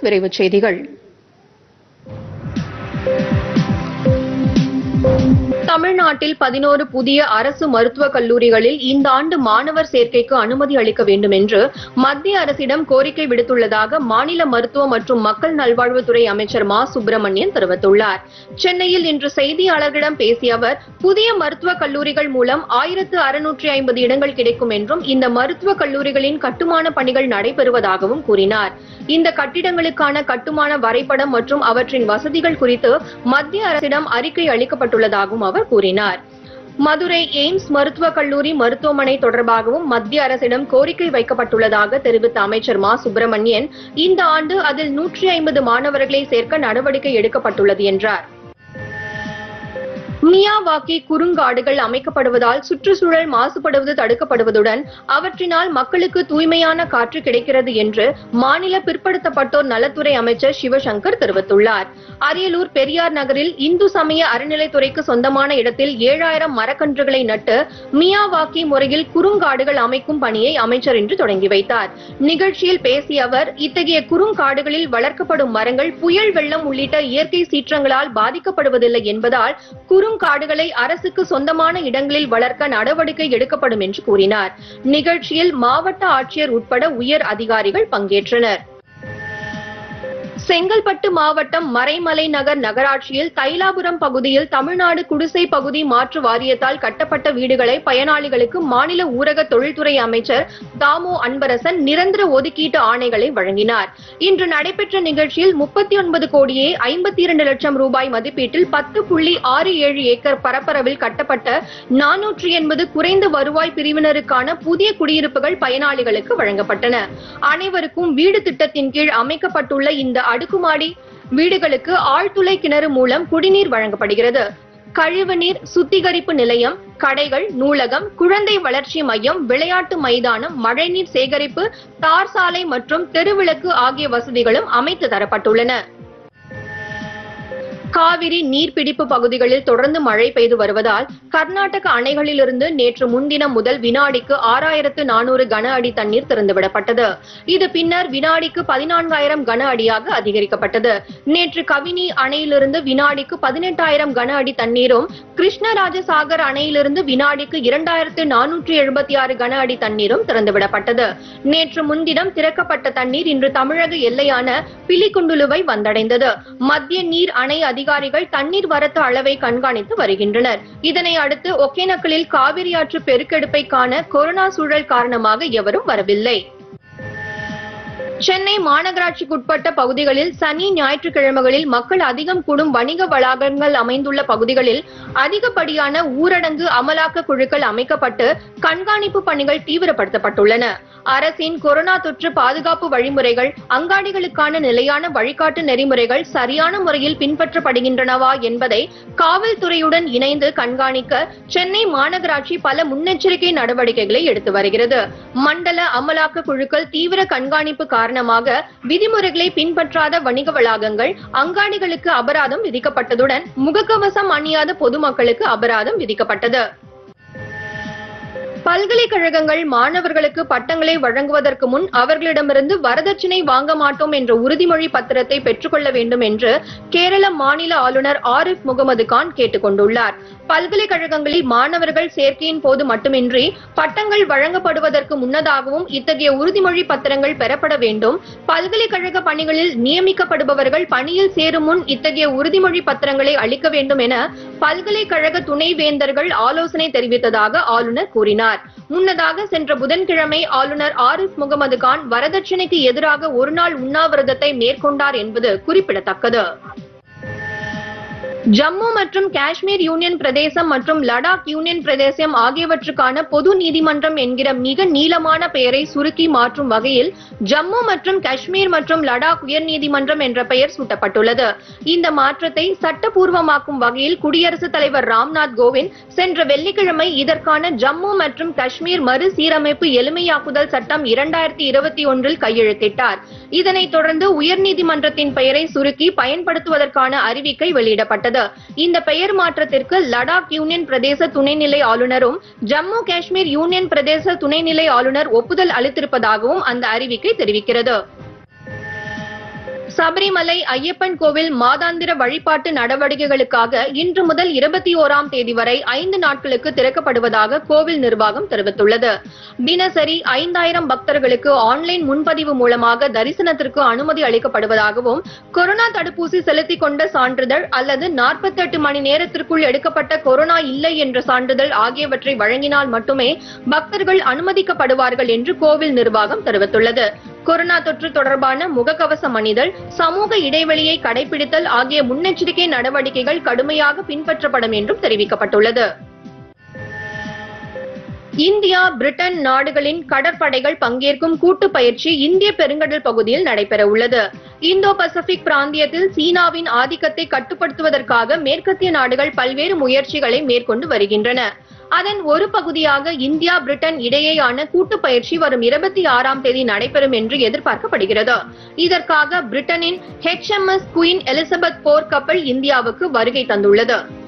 விரைவுச் செய்திகள் தமிழ்நாட்டில் பதினோரு புதிய அரசு மருத்துவக் கல்லூரிகளில் இந்த ஆண்டு மாணவர் சேர்க்கைக்கு அனுமதி அளிக்க வேண்டும் என்று மத்திய அரசிடம் கோரிக்கை விடுத்துள்ளதாக மாநில மருத்துவ மற்றும் மக்கள் நல்வாழ்வுத்துறை அமைச்சர் மா சுப்பிரமணியன் தெரிவித்துள்ளார் சென்னையில் இன்று செய்தியாளர்களிடம் பேசிய அவர் புதிய மருத்துவக் கல்லூரிகள் மூலம் ஆயிரத்து அறுநூற்றி ஐம்பது இடங்கள் கிடைக்கும் என்றும் இந்த மருத்துவக் கல்லூரிகளின் கட்டுமான பணிகள் நடைபெறுவதாகவும் கூறினார் இந்த கட்டிடங்களுக்கான கட்டுமான வரைபடம் மற்றும் அவற்றின் வசதிகள் குறித்து மத்திய அரசிடம் அறிக்கை அளிக்கப்பட்டுள்ளதாகவும் அவர் கூறினார் மதுரை எய்ம்ஸ் மருத்துவக் கல்லூரி மருத்துவமனை தொடர்பாகவும் மத்திய அரசிடம் கோரிக்கை வைக்கப்பட்டுள்ளதாக தெரிவித்த அமைச்சர் மா சுப்பிரமணியன் இந்த ஆண்டு அதில் நூற்றி ஐம்பது மாணவர்களை சேர்க்க நடவடிக்கை எடுக்கப்பட்டுள்ளது என்றார் மியாவாக்கி குறுங்காடுகள் அமைக்கப்படுவதால் சுற்றுச்சூழல் மாசுபடுவது தடுக்கப்படுவதுடன் அவற்றினால் மக்களுக்கு தூய்மையான காற்று கிடைக்கிறது என்று மாநில பிற்படுத்தப்பட்டோர் நலத்துறை அமைச்சர் சிவசங்கர் தெரிவித்துள்ளார் அரியலூர் பெரியார் நகரில் இந்து சமய அறநிலைத்துறைக்கு சொந்தமான இடத்தில் ஏழாயிரம் மரக்கன்றுகளை நட்டு மியாவாக்கி முறையில் குறுங்காடுகள் அமைக்கும் பணியை அமைச்சர் இன்று தொடங்கி வைத்தார் நிகழ்ச்சியில் பேசிய அவர் இத்தகைய குறுங்காடுகளில் வளர்க்கப்படும் மரங்கள் புயல் வெள்ளம் உள்ளிட்ட இயற்கை சீற்றங்களால் பாதிக்கப்படுவதில்லை என்பதால் குறுங்காடுகளை அரசுக்கு சொந்தமான இடங்களில் வளர்க்க நடவடிக்கை எடுக்கப்படும் என்று கூறினார் நிகழ்ச்சியில் மாவட்ட ஆட்சியர் உட்பட உயர் அதிகாரிகள் பங்கேற்றனர் செங்கல்பட்டு மாவட்டம் மறைமலை நகர் நகராட்சியில் தைலாபுரம் பகுதியில் தமிழ்நாடு குடிசை பகுதி மாற்று வாரியத்தால் கட்டப்பட்ட வீடுகளை பயனாளிகளுக்கு மாநில ஊரக தொழில்துறை அமைச்சர் தாமோ அன்பரசன் நிரந்தர ஒதுக்கீட்டு ஆணைகளை வழங்கினார் இன்று நடைபெற்ற நிகழ்ச்சியில் முப்பத்தி ஒன்பது கோடியே ஐம்பத்தி இரண்டு லட்சம் ரூபாய் மதிப்பீட்டில் பத்து புள்ளி ஆறு ஏழு ஏக்கர் பரப்பளவில் கட்டப்பட்ட நானூற்றி எண்பது குறைந்த வருவாய் பிரிவினருக்கான புதிய குடியிருப்புகள் பயனாளிகளுக்கு வழங்கப்பட்டன அனைவருக்கும் வீடு திட்டத்தின் கீழ் அமைக்கப்பட்டுள்ள இந்த அடுக்குமாடி வீடுகளுக்கு ஆழ்துளை கிணறு மூலம் குடிநீர் வழங்கப்படுகிறது கழிவுநீர் சுத்திகரிப்பு நிலையம் கடைகள் நூலகம் குழந்தை வளர்ச்சி மையம் விளையாட்டு மைதானம் மழைநீர் சேகரிப்பு தார் சாலை மற்றும் தெருவிளக்கு ஆகிய வசதிகளும் அமைத்து தரப்பட்டுள்ளன காவிரி நீர்பிடிப்பு பகுதிகளில் தொடர்ந்து மழை பெய்து வருவதால் கர்நாடக அணைகளிலிருந்து நேற்று முன்தினம் முதல் வினாடிக்கு ஆறாயிரத்து நானூறு கன அடி தண்ணீர் திறந்துவிடப்பட்டது இது பின்னர் வினாடிக்கு பதினான்காயிரம் கன அடியாக அதிகரிக்கப்பட்டது நேற்று கவினி அணையிலிருந்து வினாடிக்கு பதினெட்டாயிரம் கன அடி தண்ணீரும் கிருஷ்ணராஜசாகர் அணையிலிருந்து வினாடிக்கு இரண்டாயிரத்து நானூற்றி எழுபத்தி ஆறு கன அடி தண்ணீரும் திறந்துவிடப்பட்டது நேற்று முன்தினம் திறக்கப்பட்ட தண்ணீர் இன்று தமிழக எல்லையான பிலிகுண்டுலுவை வந்தடைந்தது மத்திய நீர் அணை அதிகாரிகள் தண்ணீர் வரத்து அளவை கண்காணித்து வருகின்றனர் இதனை அடுத்து ஒகேனக்கலில் காவிரி ஆற்று பெருக்கெடுப்பை காண கொரோனா சூழல் காரணமாக எவரும் வரவில்லை சென்னை மாநகராட்சிக்குட்பட்ட பகுதிகளில் சனி ஞாயிற்றுக்கிழமைகளில் மக்கள் அதிகம் கூடும் வணிக வளாகங்கள் அமைந்துள்ள பகுதிகளில் அதிகப்படியான ஊரடங்கு அமலாக்க குழுக்கள் அமைக்கப்பட்டு கண்காணிப்பு பணிகள் தீவிரப்படுத்தப்பட்டுள்ளன அரசின் கொரோனா தொற்று பாதுகாப்பு வழிமுறைகள் அங்காடிகளுக்கான நிலையான வழிகாட்டு நெறிமுறைகள் சரியான முறையில் பின்பற்றப்படுகின்றனவா என்பதை காவல்துறையுடன் இணைந்து கண்காணிக்க சென்னை மாநகராட்சி பல முன்னெச்சரிக்கை நடவடிக்கைகளை எடுத்து வருகிறது மண்டல அமலாக்க குழுக்கள் தீவிர கண்காணிப்பு காரணமாக விதிமுறைகளை பின்பற்றாத வணிக வளாகங்கள் அங்காடிகளுக்கு அபராதம் விதிக்கப்பட்டதுடன் முகக்கவசம் அணியாத பொதுமக்களுக்கு அபராதம் விதிக்கப்பட்டது பல்கலைக்கழகங்கள் மாணவர்களுக்கு பட்டங்களை வழங்குவதற்கு முன் அவர்களிடமிருந்து வரதட்சணை வாங்க மாட்டோம் என்ற உறுதிமொழி பத்திரத்தை பெற்றுக்கொள்ள வேண்டும் என்று கேரள மாநில ஆளுநர் ஆரிஃப் முகமது கான் கேட்டுக் கொண்டுள்ளார் பல்கலைக்கழகங்களில் மாணவர்கள் சேர்க்கையின் போது மட்டுமின்றி பட்டங்கள் வழங்கப்படுவதற்கு முன்னதாகவும் இத்தகைய உறுதிமொழி பத்திரங்கள் பெறப்பட வேண்டும் பல்கலைக்கழக பணிகளில் நியமிக்கப்படுபவர்கள் பணியில் சேரும் முன் இத்தகைய உறுதிமொழி பத்திரங்களை அளிக்க வேண்டும் என பல்கலைக்கழக துணைவேந்தர்கள் ஆலோசனை தெரிவித்ததாக ஆளுநர் கூறினார் முன்னதாக சென்ற புதன்கிழமை ஆளுநர் ஆரிஃப் முகமது கான் வரதட்சணைக்கு எதிராக ஒருநாள் உண்ணாவிரதத்தை மேற்கொண்டார் என்பது குறிப்பிடத்தக்கது ஜம்மு மற்றும் காஷ்மீர் யூனியன் பிரதேசம் மற்றும் லடாக் யூனியன் பிரதேசம் ஆகியவற்றுக்கான பொது நீதிமன்றம் என்கிற மிக நீளமான பெயரை சுருக்கி மாற்றும் வகையில் ஜம்மு மற்றும் காஷ்மீர் மற்றும் லடாக் உயர்நீதிமன்றம் என்ற பெயர் சூட்டப்பட்டுள்ளது இந்த மாற்றத்தை சட்டபூர்வமாக்கும் வகையில் குடியரசுத் தலைவர் ராம்நாத் கோவிந்த் சென்ற வெள்ளிக்கிழமை இதற்கான ஜம்மு மற்றும் காஷ்மீர் மறுசீரமைப்பு எளிமையாக்குதல் சட்டம் இரண்டாயிரத்தி இருபத்தி ஒன்றில் கையெழுத்திட்டார் இதனைத் தொடர்ந்து உயர்நீதிமன்றத்தின் பெயரை சுருக்கி பயன்படுத்துவதற்கான அறிவிக்கை வெளியிடப்பட்டது இந்த பெயர் மாற்றத்திற்கு லடாக் யூனியன் பிரதேச துணைநிலை ஆளுநரும் ஜம்மு காஷ்மீர் யூனியன் பிரதேச துணைநிலை ஆளுநர் ஒப்புதல் அளித்திருப்பதாகவும் அந்த அறிவிக்கை தெரிவிக்கிறது சபரிமலை ஐயப்பன் கோவில் மாதாந்திர வழிபாட்டு நடவடிக்கைகளுக்காக இன்று முதல் இருபத்தி ஓராம் தேதி வரை ஐந்து நாட்களுக்கு திறக்கப்படுவதாக கோவில் நிர்வாகம் தெரிவித்துள்ளது தினசரி ஐந்தாயிரம் பக்தர்களுக்கு ஆன்லைன் முன்பதிவு மூலமாக தரிசனத்திற்கு அனுமதி அளிக்கப்படுவதாகவும் கொரோனா தடுப்பூசி செலுத்திக் கொண்ட சான்றிதழ் அல்லது 48 மணி நேரத்திற்குள் எடுக்கப்பட்ட கொரோனா இல்லை என்ற சான்றிதழ் ஆகியவற்றை வழங்கினால் மட்டுமே பக்தர்கள் அனுமதிக்கப்படுவார்கள் என்று கோவில் நிர்வாகம் தெரிவித்துள்ளது கொரோனா தொற்று தொடர்பான முகக்கவசம் அணிதல் சமூக இடைவெளியை கடைபிடித்தல் ஆகிய முன்னெச்சரிக்கை நடவடிக்கைகள் கடுமையாக பின்பற்றப்படும் என்றும் தெரிவிக்கப்பட்டுள்ளது இந்தியா பிரிட்டன் நாடுகளின் கடற்படைகள் பங்கேற்கும் கூட்டு பயிற்சி இந்திய பெருங்கடல் பகுதியில் நடைபெற உள்ளது இந்தோ பசிபிக் பிராந்தியத்தில் சீனாவின் ஆதிக்கத்தை கட்டுப்படுத்துவதற்காக மேற்கத்திய நாடுகள் பல்வேறு முயற்சிகளை மேற்கொண்டு வருகின்றன அதன் ஒரு பகுதியாக இந்தியா பிரிட்டன் இடையேயான கூட்டு பயிற்சி வரும் இருபத்தி ஆறாம் தேதி நடைபெறும் என்று எதிர்பார்க்கப்படுகிறது இதற்காக பிரிட்டனின் HMS குயின் எலிசபெத் போர் கப்பல் இந்தியாவுக்கு வருகை தந்துள்ளது